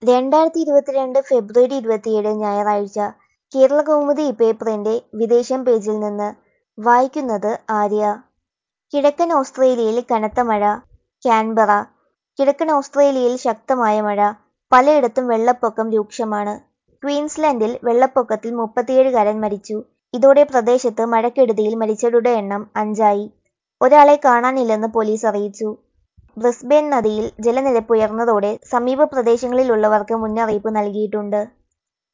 രണ്ടായിരത്തി ഇരുപത്തിരണ്ട് ഫെബ്രുവരി ഇരുപത്തിയേഴ് ഞായറാഴ്ച കേരളകൗമുദി പേപ്പറിന്റെ വിദേശം പേജിൽ നിന്ന് വായിക്കുന്നത് ആര്യ കിഴക്കൻ ഓസ്ട്രേലിയയിൽ കനത്ത മഴ കാൻബറ കിഴക്കൻ ഓസ്ട്രേലിയയിൽ ശക്തമായ മഴ പലയിടത്തും വെള്ളപ്പൊക്കം രൂക്ഷമാണ് ക്വീൻസ്ലാൻഡിൽ വെള്ളപ്പൊക്കത്തിൽ മുപ്പത്തിയേഴുകാരൻ മരിച്ചു ഇതോടെ പ്രദേശത്ത് മഴക്കെടുതിയിൽ മരിച്ചവരുടെ എണ്ണം അഞ്ചായി ഒരാളെ കാണാനില്ലെന്ന് പോലീസ് അറിയിച്ചു ബ്രിസ്ബേൻ നദിയിൽ ജലനിരപ്പ് ഉയർന്നതോടെ സമീപ പ്രദേശങ്ങളിലുള്ളവർക്ക് മുന്നറിയിപ്പ് നൽകിയിട്ടുണ്ട്